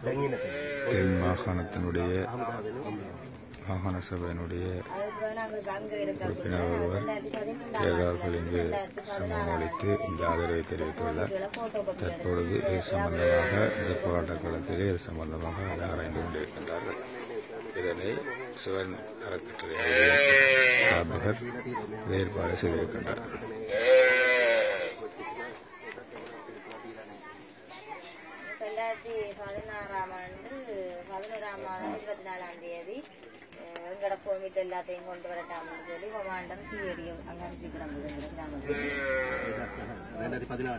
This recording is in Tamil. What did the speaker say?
தென் மாகாணத்தினுடைய மாகாண சபையினுடைய உறுப்பினர் ஒருவர் ஏழார்கள் இங்கு சமூகம் அளித்து இந்த ஆதரவை தெரிவித்துள்ளார் தற்பொழுது இது சம்பந்தமாக இந்த போராட்ட களத்திலே இது சம்பந்தமாக ஆராய்ந்து கொண்டிருக்கின்றார்கள் இதனை சிவன் அறக்கட்டளை ஸ்தாபகர் ஏற்பாடு செய்திருக்கின்றார் ரெண்டாயிரத்தி பதினாறாம் ஆண்டு பதினோராம் மாதம் இருபத்தி நாலாம் தேதி அஹ், எங்களோட கோமிட் எல்லாத்தையும் கொண்டு வரட்டாம்னு சொல்லி கொமாண்டம் சிஏடி அங்கே அனுப்பி கிடந்தது எங்களோட கிராமத்துக்கு ரெண்டாயிரத்தி பதினாறு